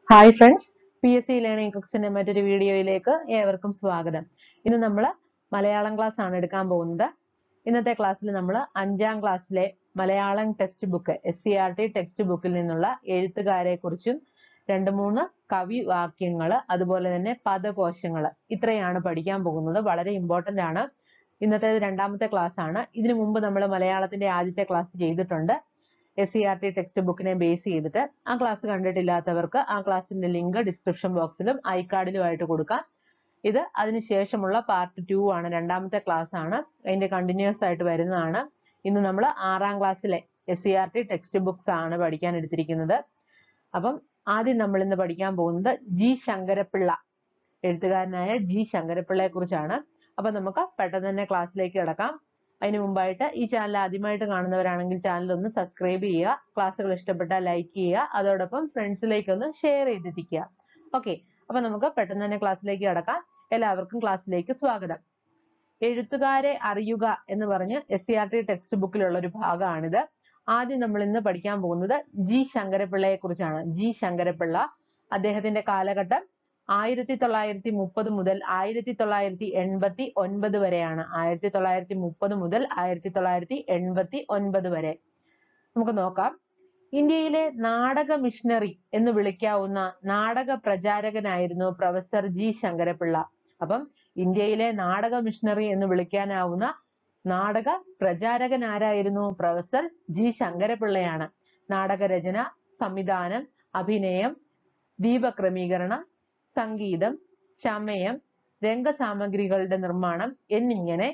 hi friends P S C learning കുക്സിന്റെ മറ്റൊരു വീഡിയോയിലേക്ക് ഏവർക്കും സ്വാഗതം ഇന്ന് നമ്മൾ മലയാളം ക്ലാസ് ആണ് എടുക്കാൻ പോകുന്നത് ഇന്നത്തെ ക്ലാസ്സിൽ നമ്മൾ അഞ്ചാം ക്ലാസ്സിലെ Malayalam textbook S C R T text ബുക്കിൽ നിന്നുള്ള എഴുത്തുകാരെ കുറിച്ചും രണ്ട് മൂന്ന് കവി വാക്യങ്ങൾ അതുപോലെ തന്നെ പദകോശങ്ങൾ ഇത്രയാണ് പഠിക്കാൻ പോകുന്നത് വളരെ ഇമ്പോർട്ടന്റ് ആണ് ഇന്നത്തെ രണ്ടാമത്തെ ക്ലാസ് ആണ് ഇതിനു മുമ്പ് നമ്മൾ മലയാളത്തിന്റെ ആദ്യത്തെ ക്ലാസ് ചെയ്തിട്ടുണ്ട് S C R T text ബുക്കിനെ ബേസ് ചെയ്തിട്ട് ആ ക്ലാസ് കണ്ടിട്ടില്ലാത്തവർക്ക് ആ ക്ലാസ്സിന്റെ ലിങ്ക് ഡിസ്ക്രിപ്ഷൻ ബോക്സിലും ഐക്കാർഡിലുമായിട്ട് കൊടുക്കാം ഇത് അതിനുശേഷമുള്ള പാർട്ട് ടു ആണ് രണ്ടാമത്തെ ക്ലാസ് ആണ് അതിന്റെ കണ്ടിന്യൂസ് ആയിട്ട് വരുന്നതാണ് ഇന്ന് നമ്മൾ ആറാം ക്ലാസ്സിലെ S C R T textbooks ആണ് പഠിക്കാൻ എടുത്തിരിക്കുന്നത് അപ്പം ആദ്യം നമ്മൾ ഇന്ന് പഠിക്കാൻ പോകുന്നത് ജി ശങ്കരപ്പിള്ള എഴുത്തുകാരനായ ജി ശങ്കരപ്പിള്ളയെ കുറിച്ചാണ് അപ്പൊ നമുക്ക് പെട്ടെന്ന് തന്നെ ക്ലാസ്സിലേക്ക് കിടക്കാം അതിന് മുമ്പായിട്ട് ഈ ചാനൽ ആദ്യമായിട്ട് കാണുന്നവരാണെങ്കിൽ ചാനൽ ഒന്ന് സബ്സ്ക്രൈബ് ചെയ്യുക ക്ലാസ്സുകൾ ഇഷ്ടപ്പെട്ടാൽ ലൈക്ക് ചെയ്യുക അതോടൊപ്പം ഫ്രണ്ട്സിലേക്ക് ഒന്ന് ഷെയർ ചെയ്തെത്തിക്കുക ഓക്കെ അപ്പൊ നമുക്ക് പെട്ടെന്ന് തന്നെ ക്ലാസ്സിലേക്ക് കടക്കാം എല്ലാവർക്കും ക്ലാസ്സിലേക്ക് സ്വാഗതം എഴുത്തുകാരെ അറിയുക എന്ന് പറഞ്ഞ് S C R T text ബുക്കിലുള്ള ഒരു ഭാഗമാണിത് ആദ്യം നമ്മൾ ഇന്ന് പഠിക്കാൻ പോകുന്നത് ജി ശങ്കരപിള്ളയെ കുറിച്ചാണ് ജി ശങ്കരപിള്ള അദ്ദേഹത്തിന്റെ കാലഘട്ടം ആയിരത്തി തൊള്ളായിരത്തി മുപ്പത് മുതൽ ആയിരത്തി തൊള്ളായിരത്തി എൺപത്തി ഒൻപത് വരെയാണ് ആയിരത്തി തൊള്ളായിരത്തി മുപ്പത് മുതൽ ആയിരത്തി തൊള്ളായിരത്തി എൺപത്തി ഒൻപത് വരെ നമുക്ക് നോക്കാം ഇന്ത്യയിലെ നാടക മിഷണറി എന്ന് വിളിക്കാവുന്ന നാടക പ്രചാരകനായിരുന്നു പ്രൊഫസർ ജി ശങ്കരപിള്ള അപ്പം ഇന്ത്യയിലെ നാടക മിഷണറി എന്ന് വിളിക്കാനാവുന്ന നാടക പ്രചാരകൻ ആരായിരുന്നു പ്രൊഫസർ ജി ശങ്കരപിള്ളയാണ് നാടകരചന സംവിധാനം അഭിനയം ദീപക്രമീകരണം സംഗീതം ചമയം രംഗസാമഗ്രികളുടെ നിർമ്മാണം എന്നിങ്ങനെ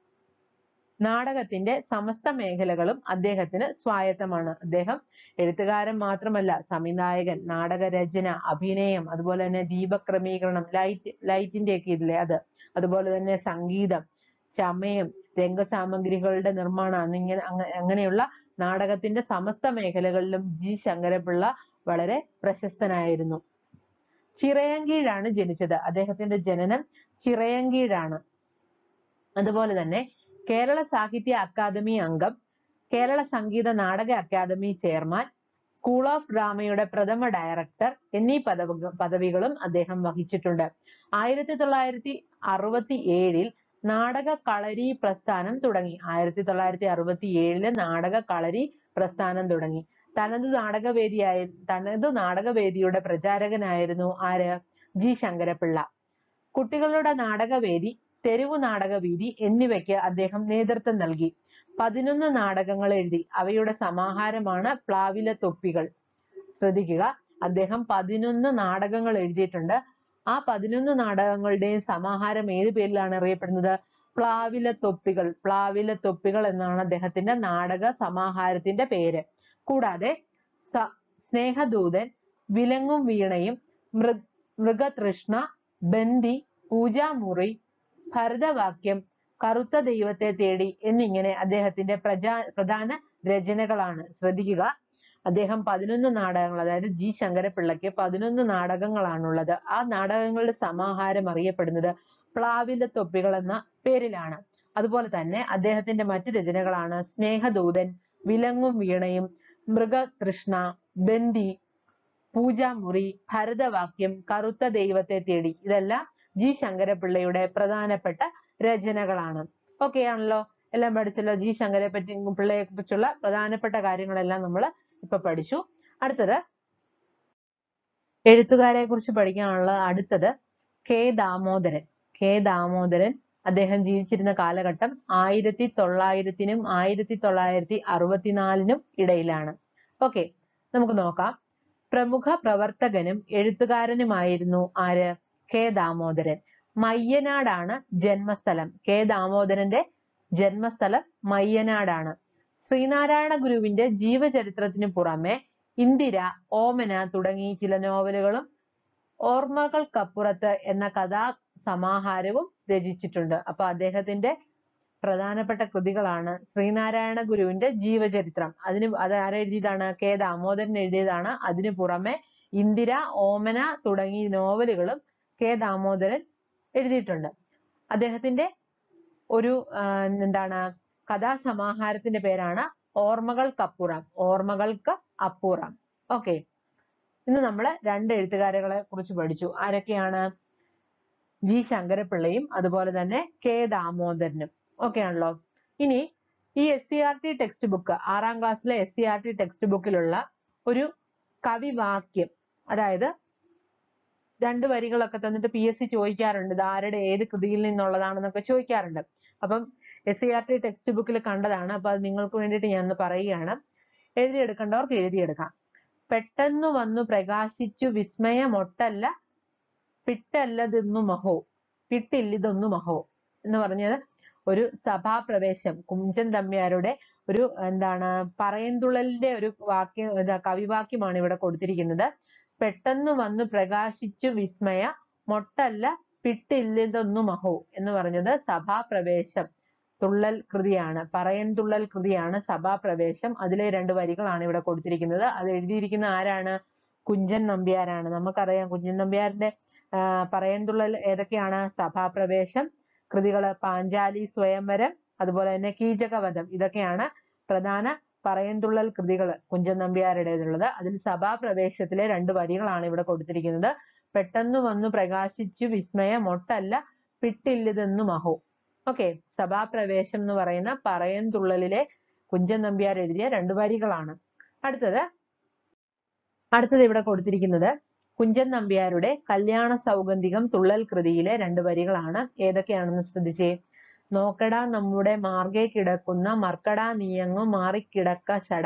നാടകത്തിന്റെ സമസ്ത മേഖലകളും അദ്ദേഹത്തിന് സ്വായത്തമാണ് അദ്ദേഹം എഴുത്തുകാരൻ മാത്രമല്ല സംവിധായകൻ നാടകരചന അഭിനയം അതുപോലെ തന്നെ ദീപക്രമീകരണം ലൈറ്റ് ലൈറ്റിന്റെ ഒക്കെ ഇതില്ലേ അത് അതുപോലെ തന്നെ സംഗീതം ചമയം രംഗസാമഗ്രികളുടെ നിർമ്മാണം എന്നിങ്ങനെ അങ്ങ- അങ്ങനെയുള്ള നാടകത്തിന്റെ സമസ്ത മേഖലകളിലും ജി ശങ്കരപിള്ള വളരെ പ്രശസ്തനായിരുന്നു ചിറയൻകീഴാണ് ജനിച്ചത് അദ്ദേഹത്തിന്റെ ജനനം ചിറയൻകീഴാണ് അതുപോലെ തന്നെ കേരള സാഹിത്യ അക്കാദമി അംഗം Kerala Sangeetha Nataka Akademi chairman school of ഡ്രാമയുടെ പ്രഥമ ഡയറക്ടർ എന്നീ പദവി പദവികളും അദ്ദേഹം വഹിച്ചിട്ടുണ്ട് ആയിരത്തി തൊള്ളായിരത്തി അറുപത്തി ഏഴിൽ നാടക കളരി പ്രസ്ഥാനം തുടങ്ങി ആയിരത്തി തൊള്ളായിരത്തി അറുപത്തി ഏഴില് നാടക കളരി പ്രസ്ഥാനം തുടങ്ങി തനത് നാടകവേദിയായ തനത് നാടകവേദിയുടെ പ്രചാരകനായിരുന്നു ആര് ജി ശങ്കരപിള്ള കുട്ടികളുടെ നാടകവേദി തെരുവു നാടകവേദി എന്നിവയ്ക്ക് അദ്ദേഹം നേതൃത്വം നൽകി പതിനൊന്ന് നാടകങ്ങൾ എഴുതി അവയുടെ സമാഹാരമാണ് പ്ലാവില തൊപ്പികൾ ശ്രദ്ധിക്കുക അദ്ദേഹം പതിനൊന്ന് നാടകങ്ങൾ എഴുതിയിട്ടുണ്ട് ആ പതിനൊന്ന് നാടകങ്ങളുടെയും സമാഹാരം ഏത് പേരിലാണ് അറിയപ്പെടുന്നത് പ്ലാവില തൊപ്പികൾ പ്ലാവില തൊപ്പികൾ എന്നാണ് അദ്ദേഹത്തിന്റെ നാടക സമാഹാരത്തിന്റെ പേര് കൂടാതെ സ- സ്നേഹദൂതൻ വിലങ്ങും വീണയും മൃ മൃഗതൃഷ്ണ ബന്ദി പൂജാമുറി ഭരതവാക്യം കറുത്ത ദൈവത്തെ തേടി എന്നിങ്ങനെ അദ്ദേഹത്തിന്റെ പ്രജാ പ്രധാന രചനകളാണ് ശ്രദ്ധിക്കുക അദ്ദേഹം പതിനൊന്ന് നാടകങ്ങൾ അതായത് ജി ശങ്കരപിള്ളയ്ക്ക് പതിനൊന്ന് നാടകങ്ങളാണുള്ളത് ആ നാടകങ്ങളുടെ സമാഹാരം അറിയപ്പെടുന്നത് പ്ലാവില തൊപ്പികൾ എന്ന പേരിലാണ് അതുപോലെ തന്നെ അദ്ദേഹത്തിന്റെ മറ്റു രചനകളാണ് സ്നേഹദൂതൻ വിലങ്ങും വീണയും മൃഗതൃഷ്ണ ബന്ദി പൂജാമുറി ഭരതവാക്യം കറുത്ത ദൈവത്തെ തേടി ഇതെല്ലാം ജി ശങ്കരപിള്ളയുടെ പ്രധാനപ്പെട്ട രചനകളാണ് ഓക്കെ ആണല്ലോ എല്ലാം പഠിച്ചല്ലോ ജി ശങ്കരെ പറ്റി പിള്ളയെ കുറിച്ചുള്ള പ്രധാനപ്പെട്ട കാര്യങ്ങളെല്ലാം നമ്മൾ ഇപ്പൊ പഠിച്ചു അടുത്തത് എഴുത്തുകാരെ കുറിച്ച് പഠിക്കാനുള്ള അടുത്തത് കെ ദാമോദരൻ കെ ദാമോദരൻ അദ്ദേഹം ജീവിച്ചിരുന്ന കാലഘട്ടം ആയിരത്തി തൊള്ളായിരത്തിനും ആയിരത്തി തൊള്ളായിരത്തി അറുപത്തിനാലിനും ഇടയിലാണ് ഓക്കെ നമുക്ക് നോക്കാം പ്രമുഖ പ്രവർത്തകനും എഴുത്തുകാരനുമായിരുന്നു ആര് കെ ദാമോദരൻ മയ്യനാടാണ് ജന്മസ്ഥലം കെ ദാമോദരന്റെ ജന്മസ്ഥലം മയ്യനാടാണ് ശ്രീനാരായണ ഗുരുവിന്റെ ജീവചരിത്രത്തിന് പുറമെ ഇന്ദിര ഓമന തുടങ്ങി ചില നോവലുകളും ഓർമ്മകൾക്കപ്പുറത്ത് എന്ന കഥാ സമാഹാരവും രചിച്ചിട്ടുണ്ട് അപ്പൊ അദ്ദേഹത്തിന്റെ പ്രധാനപ്പെട്ട കൃതികളാണ് ശ്രീനാരായണ ഗുരുവിന്റെ ജീവചരിത്രം അതിന് അത് ആരെഴുതിയതാണ് കെ ദാമോദരൻ എഴുതിയതാണ് അതിനു പുറമെ ഇന്ദിര ഓമന തുടങ്ങി നോവലുകളും കെ ദാമോദരൻ എഴുതിയിട്ടുണ്ട് അദ്ദേഹത്തിന്റെ ഒരു ആ, എന്താണ് കഥാസമാഹാരത്തിന്റെ പേരാണ് ഓർമ്മകൾക്കപ്പുറം ഓർമ്മകൾക്ക് അപ്പുറം ഓക്കെ ഇന്ന് നമ്മൾ രണ്ട് എഴുത്തുകാരുകളെ കുറിച്ച് പഠിച്ചു ആരൊക്കെയാണ് ജി ശങ്കരപിള്ളയും അതുപോലെ തന്നെ കെ ദാമോദരനും ഓക്കെ ആണല്ലോ ഇനി ഈ S C R T text book ആറാം ക്ലാസ്സിലെ S C R T text ബുക്കിലുള്ള ഒരു കവിവാക്യം അതായത് രണ്ട് വരികളൊക്കെ തന്നിട്ട് പി എസ് സി ചോദിക്കാറുണ്ട് ഇത് ആരുടെ ഏത് കൃതിയിൽ നിന്നുള്ളതാണെന്നൊക്കെ ചോദിക്കാറുണ്ട് അപ്പം S C R T text ബുക്കിൽ കണ്ടതാണ് അപ്പൊ അത് നിങ്ങൾക്ക് വേണ്ടിയിട്ട് ഞാൻ ഒന്ന് പറയുകയാണ് എഴുതിയെടുക്കേണ്ടവർക്ക് എഴുതിയെടുക്കാം പെട്ടെന്ന് വന്നു പ്രകാശിച്ചു വിസ്മയമൊട്ടല്ല പിട്ടല്ലതിന്നു മഹോ പിട്ടില്ലിതൊന്നു മഹോ എന്ന് പറഞ്ഞത് ഒരു സഭാപ്രവേശം കുഞ്ചൻ തമ്പ്യാരുടെ ഒരു എന്താണ് പറയന്തുള്ളലിന്റെ ഒരു വാക്യം എന്താ കവിവാക്യമാണ് ഇവിടെ കൊടുത്തിരിക്കുന്നത് പെട്ടെന്ന് വന്നു പ്രകാശിച്ചു വിസ്മയ മൊട്ടല്ല പിട്ടില്ലിതൊന്നു മഹോ എന്ന് പറഞ്ഞത് സഭാപ്രവേശം തുള്ളൽ കൃതിയാണ് പറയൻ തുള്ളൽ കൃതിയാണ് സഭാപ്രവേശം അതിലെ രണ്ട് വരികളാണ് ഇവിടെ കൊടുത്തിരിക്കുന്നത് അത് എഴുതിയിരിക്കുന്ന ആരാണ് കുഞ്ചൻ നമ്പ്യാരാണ് നമുക്കറിയാം കുഞ്ചൻ നമ്പ്യാരുടെ ആ, പറയൻ തുള്ളൽ ഏതൊക്കെയാണ് സഭാപ്രവേശം കൃതികള് പാഞ്ചാലി സ്വയംവരം അതുപോലെ തന്നെ കീചകവധം ഇതൊക്കെയാണ് പ്രധാന പറയന്തുള്ളൽ കൃതികൾ കുഞ്ചൻ നമ്പ്യാരുടേതുള്ളത് അതിൽ സഭാപ്രവേശത്തിലെ രണ്ട് വരികളാണ് ഇവിടെ കൊടുത്തിരിക്കുന്നത് പെട്ടെന്ന് വന്നു പ്രകാശിച്ചു വിസ്മയം ഒട്ടല്ല പിട്ടില്ലിതെന്നു മഹോ ഓക്കെ സഭാപ്രവേശം എന്ന് പറയുന്ന പറയന്തുള്ളലിലെ കുഞ്ചൻ നമ്പ്യാർ എഴുതിയ രണ്ട് വരികളാണ് അടുത്തത് അടുത്തത് ഇവിടെ കൊടുത്തിരിക്കുന്നത് കുഞ്ചൻ നമ്പ്യാരുടെ കല്യാണ സൗഗന്ധികം തുള്ളൽ കൃതിയിലെ രണ്ട് വരികളാണ് ഏതൊക്കെയാണെന്ന് ശ്രദ്ധിച്ചേ നോക്കടാ നമ്മുടെ മാർഗെ കിടക്കുന്ന മർക്കടാ നീയങ്ങു മാറിക്കിടക്ക ശട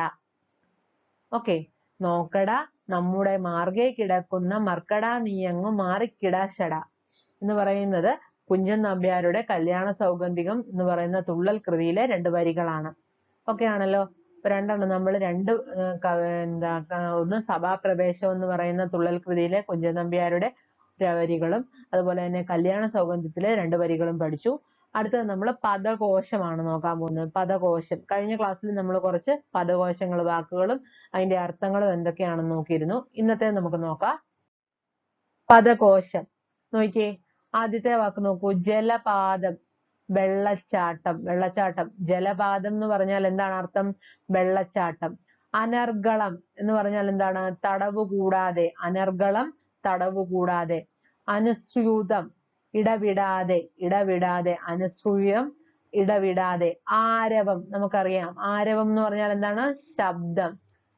ഓക്കെ നോക്കടാ നമ്മുടെ മാർഗെ കിടക്കുന്ന മർക്കടാ നീയങ്ങു മാറിക്കിട ശട എന്ന് പറയുന്നത് കുഞ്ചൻ നമ്പ്യാരുടെ കല്യാണ സൗഗന്ധികം എന്ന് പറയുന്ന തുള്ളൽ കൃതിയിലെ രണ്ട് വരികളാണ് ഓക്കെ ആണല്ലോ ഇപ്പൊ രണ്ടെണ്ണം നമ്മൾ രണ്ട് ഏർ ക- എന്താ ക- ഒന്ന് സഭാപ്രവേശം എന്ന് പറയുന്ന തുള്ളൽ കൃതിയിലെ കുഞ്ചൻ നമ്പ്യാരുടെ ര- വരികളും അതുപോലെ തന്നെ കല്യാണ സൗഗന്ധ്യത്തിലെ രണ്ട് വരികളും പഠിച്ചു അടുത്തത് നമ്മൾ പദകോശമാണ് നോക്കാൻ പോകുന്നത് പദകോശം കഴിഞ്ഞ ക്ലാസ്സിൽ നമ്മൾ കുറച്ച് പദകോശങ്ങൾ വാക്കുകളും അതിന്റെ അർത്ഥങ്ങളും എന്തൊക്കെയാണെന്ന് നോക്കിയിരുന്നു ഇന്നത്തെ നമുക്ക് നോക്കാം പദകോശം നോക്കിയേ ആദ്യത്തെ വാക്ക് നോക്കൂ ജലപാതം വെള്ളച്ചാട്ടം വെള്ളച്ചാട്ടം ജലപാതം എന്ന് പറഞ്ഞാൽ എന്താണ് അർത്ഥം വെള്ളച്ചാട്ടം അനർഗളം എന്ന് പറഞ്ഞാൽ എന്താണ് തടവ് കൂടാതെ അനർഗളം തടവ് കൂടാതെ അനുസ്യൂതം ഇടവിടാതെ ഇടവിടാതെ അനുസ്യൂയം ഇടവിടാതെ ആരവം നമുക്കറിയാം ആരവം എന്ന് പറഞ്ഞാൽ എന്താണ് ശബ്ദം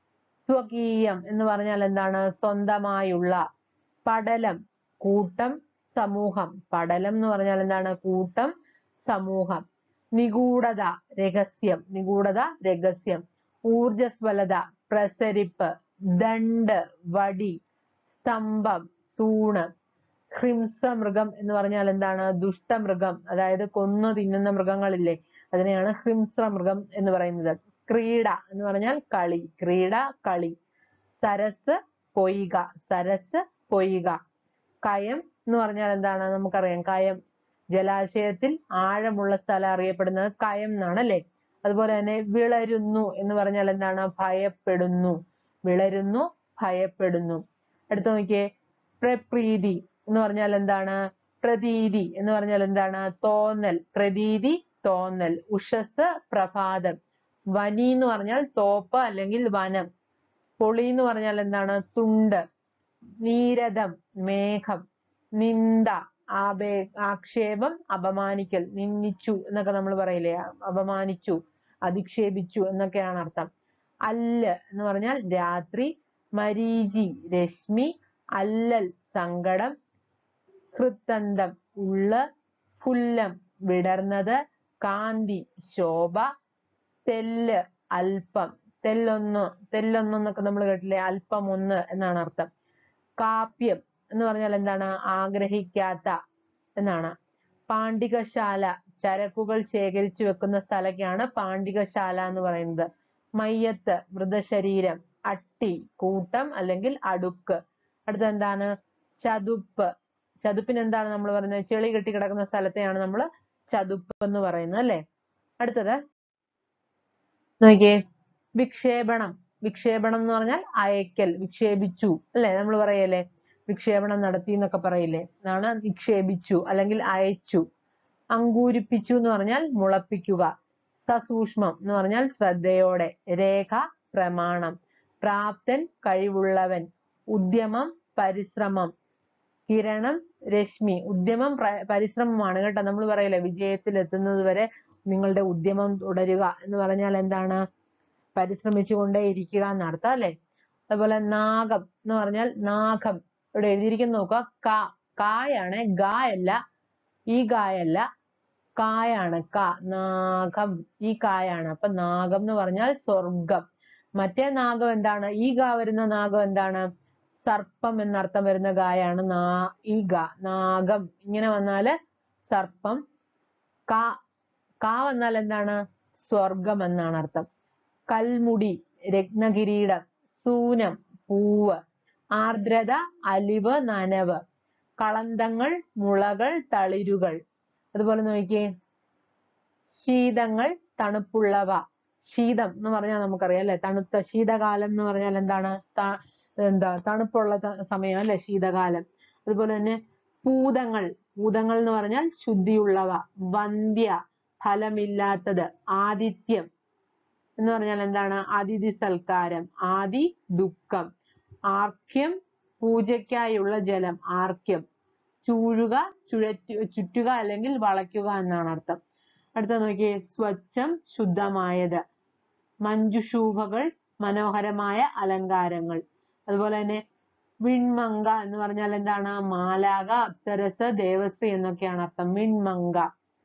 സ്വകീയം എന്ന് പറഞ്ഞാൽ എന്താണ് സ്വന്തമായുള്ള പടലം കൂട്ടം സമൂഹം പടലം എന്ന് പറഞ്ഞാൽ എന്താണ് കൂട്ടം സമൂഹം നിഗൂഢത രഹസ്യം നിഗൂഢത രഹസ്യം ഊർജസ്വലത പ്രസരിപ്പ് ദണ്ട് വടി സ്തംഭം തൂണ് ഹ്രിംസമൃഗം എന്ന് പറഞ്ഞാൽ എന്താണ് ദുഷ്ടമൃഗം അതായത് കൊന്നു തിന്നുന്ന മൃഗങ്ങളില്ലേ അതിനെയാണ് ഹ്രിംസമൃഗം എന്ന് പറയുന്നത് ക്രീഡ എന്ന് പറഞ്ഞാൽ കളി ക്രീഡ കളി സരസ് പൊയ്ക സരസ് പൊയ്ക കയം എന്ന് പറഞ്ഞാൽ എന്താണ് നമുക്കറിയാം കയം ജലാശയത്തിൽ ആഴമുള്ള സ്ഥലം അറിയപ്പെടുന്നത് കയം എന്നാണ് അല്ലെ അതുപോലെ തന്നെ വിളരുന്നു എന്ന് പറഞ്ഞാൽ എന്താണ് ഭയപ്പെടുന്നു വിളരുന്നു ഭയപ്പെടുന്നു അടുത്ത നോക്കിയേ പ്രപ്രീതി എന്ന് പറഞ്ഞാൽ എന്താണ് പ്രതീതി എന്ന് പറഞ്ഞാൽ എന്താണ് തോന്നൽ പ്രതീതി തോന്നൽ ഉഷസ് പ്രഭാതം വനി എന്ന് പറഞ്ഞാൽ തോപ്പ് അല്ലെങ്കിൽ വനം പൊളി എന്ന് പറഞ്ഞാൽ എന്താണ് തുണ്ട് നീരദം മേഘം നിന്ദ ആപേ ആക്ഷേപം അപമാനിക്കൽ നിന്ദിച്ചു എന്നൊക്കെ നമ്മൾ പറയില്ലേ അ- അപമാനിച്ചു അധിക്ഷേപിച്ചു എന്നൊക്കെയാണ് അർത്ഥം അല്ല് എന്ന് പറഞ്ഞാൽ രാത്രി മരീചി രശ്മി അല്ലൽ സങ്കടം ഹൃത്തന്തം ഉള്ള് ഫുല്ലം വിടർന്നത് കാന്തി ശോഭ തെല്ല് അല്പം തെല്ലൊന്ന് തെല്ലൊന്ന് എന്നൊക്കെ നമ്മൾ കേട്ടില്ലേ അല്പം ഒന്ന് എന്നാണ് അർത്ഥം കാപ്യം എന്ന് പറഞ്ഞാൽ എന്താണ് ആഗ്രഹിക്കാത്ത എന്നാണ് പാണ്ഡികശാല ചരക്കുകൾ ശേഖരിച്ചു വെക്കുന്ന സ്ഥലക്കാണ് പാണ്ഡികശാല എന്ന് പറയുന്നത് മയ്യത്ത് മൃതശരീരം അട്ടി കൂട്ടം അല്ലെങ്കിൽ അടുക്ക് അടുത്ത എന്താണ് ചതുപ്പ് ചതുപ്പിന് എന്താണ് നമ്മൾ പറയുന്നത് ചെളി കെട്ടി കിടക്കുന്ന സ്ഥലത്തെയാണ് നമ്മൾ ചതുപ്പ് എന്ന് പറയുന്നത് അല്ലെ അടുത്തത് നോക്കിയേ വിക്ഷേപണം വിക്ഷേപണം എന്ന് പറഞ്ഞാൽ അയക്കൽ വിക്ഷേപിച്ചു അല്ലെ നമ്മൾ പറയല്ലേ വിക്ഷേപണം നടത്തി എന്നൊക്കെ പറയില്ലേ അതാണ് വിക്ഷേപിച്ചു അല്ലെങ്കിൽ അയച്ചു അങ്കൂരിപ്പിച്ചു എന്ന് പറഞ്ഞാൽ മുളപ്പിക്കുക സസൂക്ഷ്മം എന്ന് പറഞ്ഞാൽ ശ്രദ്ധയോടെ രേഖ പ്രമാണം പ്രാപ്തൻ കഴിവുള്ളവൻ ഉദ്യമം പരിശ്രമം കിരണം രശ്മി ഉദ്യമം പ്ര- പരിശ്രമമാണ് കേട്ടോ നമ്മൾ പറയില്ലേ വിജയത്തിൽ എത്തുന്നത് വരെ നിങ്ങളുടെ ഉദ്യമം തുടരുക എന്ന് പറഞ്ഞാൽ എന്താണ് പരിശ്രമിച്ചുകൊണ്ടേ ഇരിക്കുക എന്നർത്ഥം അല്ലെ അതുപോലെ നാഗം എന്ന് പറഞ്ഞാൽ നാഗം ഇവിടെ എഴുതിയിരിക്കുന്ന നോക്കുക കാ കായാണ് ഗ അല്ല ഈ ഗായല്ല കായാണ് ക നാഗം ഈ കായാണ് അപ്പൊ നാഗം എന്ന് പറഞ്ഞാൽ സ്വർഗം മറ്റേ നാഗം എന്താണ് ഈ ഗ വരുന്ന നാഗം എന്താണ് സർപ്പം എന്നർത്ഥം വരുന്ന ഗായാണ് നാ ഈ ഗ നാഗം ഇങ്ങനെ വന്നാല് സർപ്പം കാ കാ വന്നാൽ എന്താണ് സ്വർഗം എന്നാണ് അർത്ഥം കൽമുടി രത്നകിരീടം സൂനം പൂവ് ആർദ്രത അലിവ് നനവ് കളന്തങ്ങൾ മുളകൾ തളിരുകൾ അതുപോലെ നോക്കിയേ ശീതങ്ങൾ തണുപ്പുള്ളവ ശീതം എന്ന് പറഞ്ഞാൽ നമുക്കറിയാം അല്ലെ തണുത്ത ശീതകാലം എന്ന് പറഞ്ഞാൽ എന്താണ് ത- എന്താ തണുപ്പുള്ള ത- സമയം അല്ലെ ശീതകാലം അതുപോലെ തന്നെ പൂതങ്ങൾ പൂതങ്ങൾ എന്ന് പറഞ്ഞാൽ ശുദ്ധിയുള്ളവ വന്ധ്യ ഫലമില്ലാത്തത് ആദിത്യം എന്ന് പറഞ്ഞാൽ എന്താണ് അതിഥി സൽക്കാരം ആദി ദുഃഖം ആർക്യം പൂജയ്ക്കായുള്ള ജലം ആർക്യം ചൂഴുക ചുഴറ്റു ചുറ്റുക അല്ലെങ്കിൽ വളയ്ക്കുക എന്നാണ് അർത്ഥം അടുത്ത നോക്കിയേ സ്വച്ഛം ശുദ്ധമായത് മഞ്ജുഷൂഭകൾ മനോഹരമായ അലങ്കാരങ്ങൾ അതുപോലെ തന്നെ വിൺമങ്ക എന്ന് പറഞ്ഞാൽ എന്താണ് മാലാക അപ്സരസ് ദേവശ്രീ എന്നൊക്കെയാണ് അർത്ഥം വിൺമങ്ക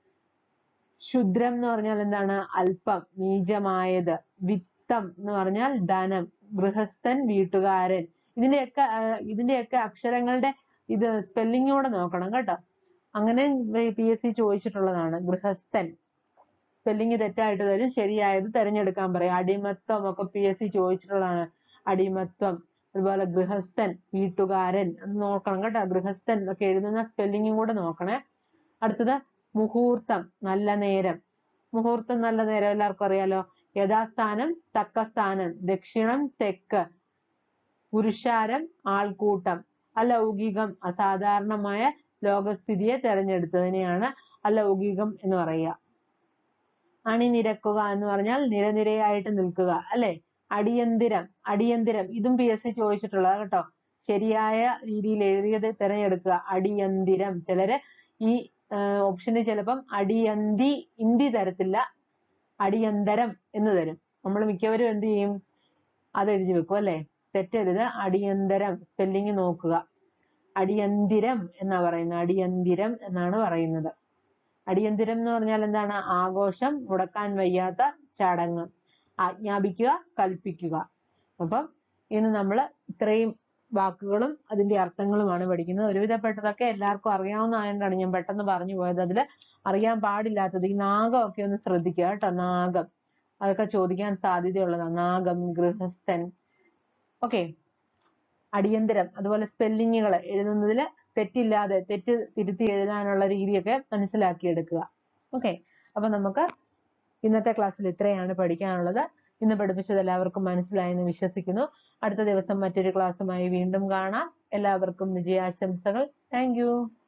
ശുദ്രം എന്ന് പറഞ്ഞാൽ എന്താണ് അല്പം നീചമായത് വിത്തം എന്ന് പറഞ്ഞാൽ ധനം ഗൃഹസ്ഥൻ വീട്ടുകാരൻ ഇതിന്റെയൊക്കെ ആ, ഇതിന്റെയൊക്കെ അക്ഷരങ്ങളുടെ ഇത് സ്പെല്ലിങ്ങോടെ നോക്കണം കേട്ടോ അങ്ങനെ പി എസ് സി ചോദിച്ചിട്ടുള്ളതാണ് ഗൃഹസ്ഥൻ സ്പെല്ലിംഗ് തെറ്റായിട്ട് തരും ശരിയായത് തിരഞ്ഞെടുക്കാൻ പറയും അടിമത്വം ഒക്കെ പി എസ് സി ചോദിച്ചിട്ടുള്ളതാണ് അടിമത്വം അതുപോലെ ഗൃഹസ്ഥൻ വീട്ടുകാരൻ എന്ന് നോക്കണം കേട്ടോ ഗൃഹസ്ഥൻ ഒക്കെ എഴുതുന്ന സ്പെല്ലിങ്ങും കൂടെ നോക്കണേ അടുത്തത് മുഹൂർത്തം നല്ല നേരം മുഹൂർത്തം നല്ല നേരം എല്ലാവർക്കും അറിയാലോ യഥാസ്ഥാനം തക്ക സ്ഥാനം ദക്ഷിണം തെക്ക് പുരുഷാരം ആൾക്കൂട്ടം അലൗകികം അസാധാരണമായ ലോകസ്ഥിതിയെ തെരഞ്ഞെടുത്തതിനെയാണ് അലൗകികം എന്ന് പറയുക അണിനിരക്കുക എന്ന് പറഞ്ഞാൽ നിരനിരയായിട്ട് നിൽക്കുക അല്ലെ അടിയന്തിരം അടിയന്തിരം ഇതും പി എസ് സി ചോദിച്ചിട്ടുള്ളതാ കേട്ടോ ശരിയായ രീതിയിൽ എഴുതിയത് തിരഞ്ഞെടുക്കുക അടിയന്തിരം ചിലര് ഈ ഓപ്ഷന് ചിലപ്പം അടിയന്തി ഇന്തി തരത്തില്ല അടിയന്തരം എന്ന് തരും നമ്മൾ മിക്കവരും എന്ത് ചെയ്യും അത് എഴുതി വെക്കും അല്ലെ തെറ്റരുത് അടിയന്തരം സ്പെല്ലിംഗ് നോക്കുക അടിയന്തിരം എന്നാ പറയുന്നത് അടിയന്തിരം എന്നാണ് പറയുന്നത് അടിയന്തിരം എന്ന് പറഞ്ഞാൽ എന്താണ് ആഘോഷം മുടക്കാൻ വയ്യാത്ത ചടങ്ങ് ആജ്ഞാപിക്കുക കൽപ്പിക്കുക അപ്പം ഇന്ന് നമ്മൾ ഇത്രയും വാക്കുകളും അതിന്റെ അർത്ഥങ്ങളുമാണ് പഠിക്കുന്നത് ഒരുവിധപ്പെട്ടതൊക്കെ എല്ലാവർക്കും അറിയാവുന്നതായതുകൊണ്ടാണ് ഞാൻ പെട്ടെന്ന് പറഞ്ഞു പോയത് അതിൽ അറിയാൻ പാടില്ലാത്തത് ഈ നാഗമൊക്കെ ഒന്ന് ശ്രദ്ധിക്കുക കേട്ടോ നാഗം അതൊക്കെ ചോദിക്കാൻ സാധ്യതയുള്ളതാണ് നാഗം ഗൃഹസ്ഥൻ ഓക്കെ അടിയന്തരം അതുപോലെ സ്പെല്ലിങ്ങുകൾ എഴുതുന്നതിൽ തെറ്റില്ലാതെ തെറ്റ് തിരുത്തി എഴുതാനുള്ള രീതിയൊക്കെ മനസ്സിലാക്കിയെടുക്കുക ഓക്കെ അപ്പൊ നമുക്ക് ഇന്നത്തെ ക്ലാസ്സിൽ ഇത്രയാണ് പഠിക്കാനുള്ളത് ഇന്ന് പഠിപ്പിച്ചത് എല്ലാവർക്കും മനസ്സിലായെന്ന് വിശ്വസിക്കുന്നു അടുത്ത ദിവസം മറ്റൊരു ക്ലാസ്സുമായി വീണ്ടും കാണാം എല്ലാവർക്കും വിജയാശംസകൾ താങ്ക് യു